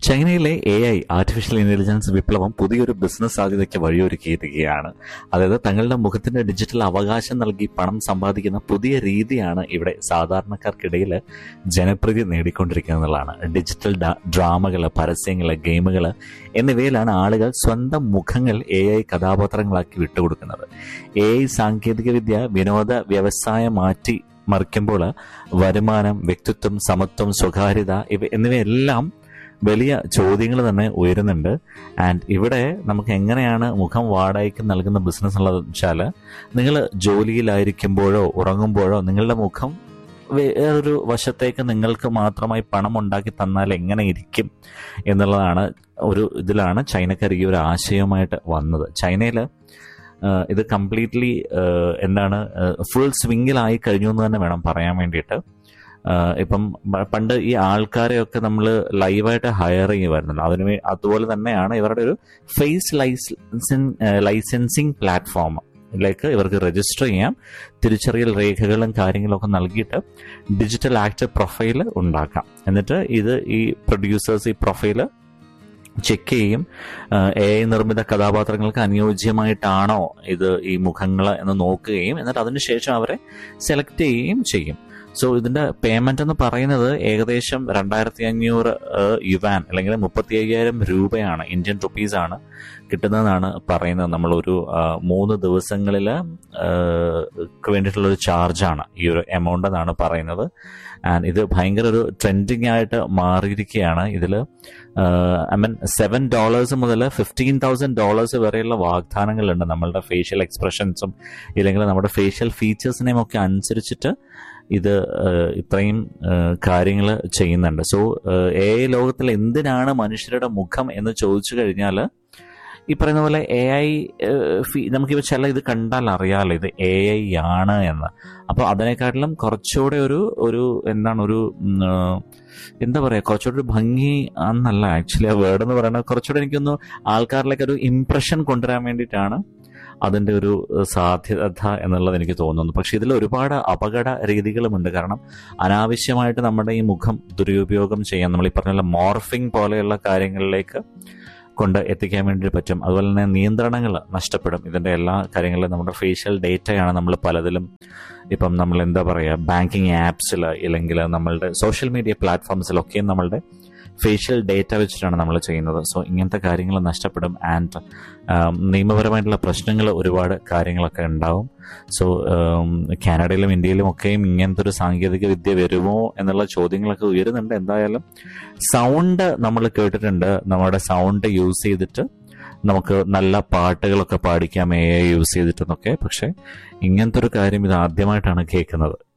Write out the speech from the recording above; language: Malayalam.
ചൈനയിലെ എ ഐ ആർട്ടിഫിഷ്യൽ ഇന്റലിജൻസ് വിപ്ലവം പുതിയൊരു ബിസിനസ് സാധ്യതയ്ക്ക് വഴിയൊരുക്കിയിരിക്കുകയാണ് അതായത് തങ്ങളുടെ മുഖത്തിന്റെ ഡിജിറ്റൽ അവകാശം നൽകി പണം സമ്പാദിക്കുന്ന പുതിയ രീതിയാണ് ഇവിടെ സാധാരണക്കാർക്കിടയിൽ ജനപ്രീതി നേടിക്കൊണ്ടിരിക്കുന്നതാണ് ഡിജിറ്റൽ ഡ്രാമകൾ പരസ്യങ്ങൾ ഗെയിമുകൾ എന്നിവയിലാണ് ആളുകൾ സ്വന്തം മുഖങ്ങൾ എ ഐ കഥാപാത്രങ്ങളാക്കി വിട്ടുകൊടുക്കുന്നത് എ ഐ സാങ്കേതികവിദ്യ വിനോദ വ്യവസായം മാറ്റി മറിക്കുമ്പോൾ വരുമാനം വ്യക്തിത്വം സമത്വം സ്വകാര്യത ഇവ എന്നിവയെല്ലാം വലിയ ചോദ്യങ്ങൾ തന്നെ ഉയരുന്നുണ്ട് ആൻഡ് ഇവിടെ നമുക്ക് എങ്ങനെയാണ് മുഖം വാടകയ്ക്ക് നൽകുന്ന ബിസിനസ് ഉള്ളത് വെച്ചാൽ നിങ്ങൾ ജോലിയിലായിരിക്കുമ്പോഴോ ഉറങ്ങുമ്പോഴോ നിങ്ങളുടെ മുഖം വേറൊരു വശത്തേക്ക് നിങ്ങൾക്ക് മാത്രമായി പണം ഉണ്ടാക്കി തന്നാൽ എങ്ങനെ ഇരിക്കും എന്നുള്ളതാണ് ഒരു ഇതിലാണ് ചൈനക്കാർ ഈ ഒരു ആശയവുമായിട്ട് വന്നത് ചൈനയിൽ ഇത് കംപ്ലീറ്റ്ലി എന്താണ് ഫുൾ സ്വിങ്ങിലായി കഴിഞ്ഞു എന്ന് തന്നെ വേണം പറയാൻ വേണ്ടിയിട്ട് ഇപ്പം പണ്ട് ഈ ആൾക്കാരെയൊക്കെ നമ്മൾ ലൈവായിട്ട് ഹയർ ചെയ്യുമായിരുന്നല്ലോ അതിന് വേ അതുപോലെ തന്നെയാണ് ഇവരുടെ ഒരു ഫേസ് ലൈസൻസിങ് ലൈസൻസിങ് പ്ലാറ്റ്ഫോം ിലേക്ക് ഇവർക്ക് രജിസ്റ്റർ ചെയ്യാം തിരിച്ചറിയൽ രേഖകളും കാര്യങ്ങളും ഒക്കെ നൽകിയിട്ട് ഡിജിറ്റൽ ആക്ടർ പ്രൊഫൈൽ ഉണ്ടാക്കാം എന്നിട്ട് ഇത് ഈ പ്രൊഡ്യൂസേഴ്സ് ഈ പ്രൊഫൈല് ചെക്ക് ചെയ്യും എ ഐ നിർമ്മിത കഥാപാത്രങ്ങൾക്ക് അനുയോജ്യമായിട്ടാണോ ഇത് ഈ മുഖങ്ങൾ എന്ന് നോക്കുകയും എന്നിട്ട് അതിനുശേഷം അവരെ സെലക്ട് ചെയ്യുകയും ചെയ്യും സോ ഇതിന്റെ പേയ്മെന്റ് എന്ന് പറയുന്നത് ഏകദേശം രണ്ടായിരത്തി അഞ്ഞൂറ് യുവാൻ അല്ലെങ്കിൽ മുപ്പത്തി അയ്യായിരം രൂപയാണ് ഇന്ത്യൻ റുപ്പീസ് ആണ് കിട്ടുന്നതെന്നാണ് പറയുന്നത് നമ്മളൊരു മൂന്ന് ദിവസങ്ങളിൽ വേണ്ടിയിട്ടുള്ള ഒരു ചാർജാണ് ഈ ഒരു എമൗണ്ട് എന്നാണ് പറയുന്നത് ആൻഡ് ഇത് ഭയങ്കര ഒരു ട്രെൻഡിങ് ആയിട്ട് മാറിയിരിക്കുകയാണ് ഇതിൽ ഐ മീൻ സെവൻ ഡോളേഴ്സ് മുതൽ ഫിഫ്റ്റീൻ തൗസൻഡ് ഡോളേഴ്സ് വരെയുള്ള വാഗ്ദാനങ്ങളുണ്ട് നമ്മളുടെ ഫേഷ്യൽ എക്സ്പ്രഷൻസും ഇല്ലെങ്കിൽ നമ്മുടെ ഫേഷ്യൽ ഫീച്ചേഴ്സിനെയും ഒക്കെ അനുസരിച്ചിട്ട് ഇത് ഇത്രയും കാര്യങ്ങൾ ചെയ്യുന്നുണ്ട് സോ എ ഐ ലോകത്തിൽ എന്തിനാണ് മനുഷ്യരുടെ മുഖം എന്ന് ചോദിച്ചു കഴിഞ്ഞാൽ ഈ പറയുന്ന പോലെ എ ഐ നമുക്കിപ്പോൾ ചില ഇത് കണ്ടാൽ അറിയാമല്ലോ ഇത് എ ഐ ആണ് എന്ന് അപ്പോൾ അതിനെക്കാട്ടിലും കുറച്ചുകൂടെ ഒരു ഒരു എന്താണ് ഒരു എന്താ പറയുക കുറച്ചുകൂടെ ഒരു ഭംഗി എന്നല്ല ആക്ച്വലി ആ വേർഡ് എന്ന് പറയുന്നത് കുറച്ചുകൂടെ എനിക്കൊന്ന് ആൾക്കാരിലേക്ക് ഒരു ഇംപ്രഷൻ കൊണ്ടുവരാൻ വേണ്ടിയിട്ടാണ് അതിൻ്റെ ഒരു സാധ്യത എന്നുള്ളത് എനിക്ക് തോന്നുന്നു പക്ഷെ ഇതിൽ ഒരുപാട് അപകട രീതികളുമുണ്ട് കാരണം അനാവശ്യമായിട്ട് നമ്മുടെ ഈ മുഖം ദുരുപയോഗം ചെയ്യാൻ നമ്മൾ ഈ പറഞ്ഞ മോർഫിംഗ് പോലെയുള്ള കാര്യങ്ങളിലേക്ക് കൊണ്ട് എത്തിക്കാൻ വേണ്ടി പറ്റും അതുപോലെ തന്നെ നിയന്ത്രണങ്ങൾ നഷ്ടപ്പെടും ഇതിൻ്റെ എല്ലാ കാര്യങ്ങളിലും നമ്മുടെ ഫേഷ്യൽ ഡേറ്റയാണ് നമ്മൾ പലതിലും ഇപ്പം നമ്മൾ എന്താ പറയുക ബാങ്കിങ് ആപ്സിൽ ഇല്ലെങ്കിൽ നമ്മളുടെ സോഷ്യൽ മീഡിയ പ്ലാറ്റ്ഫോംസിലൊക്കെയും നമ്മളുടെ ഫേഷ്യൽ ഡേറ്റ വെച്ചിട്ടാണ് നമ്മൾ ചെയ്യുന്നത് സോ ഇങ്ങനത്തെ കാര്യങ്ങൾ നഷ്ടപ്പെടും ആൻഡ് നിയമപരമായിട്ടുള്ള പ്രശ്നങ്ങൾ ഒരുപാട് കാര്യങ്ങളൊക്കെ ഉണ്ടാവും സോ കാനഡയിലും ഇന്ത്യയിലും ഒക്കെയും ഇങ്ങനത്തെ ഒരു സാങ്കേതിക വിദ്യ വരുമോ എന്നുള്ള ചോദ്യങ്ങളൊക്കെ ഉയരുന്നുണ്ട് എന്തായാലും സൗണ്ട് നമ്മൾ കേട്ടിട്ടുണ്ട് നമ്മുടെ സൗണ്ട് യൂസ് ചെയ്തിട്ട് നമുക്ക് നല്ല പാട്ടുകളൊക്കെ പാടിക്കാം എ യൂസ് ചെയ്തിട്ടെന്നൊക്കെ പക്ഷെ ഇങ്ങനത്തെ ഒരു കാര്യം ഇത് ആദ്യമായിട്ടാണ് കേൾക്കുന്നത്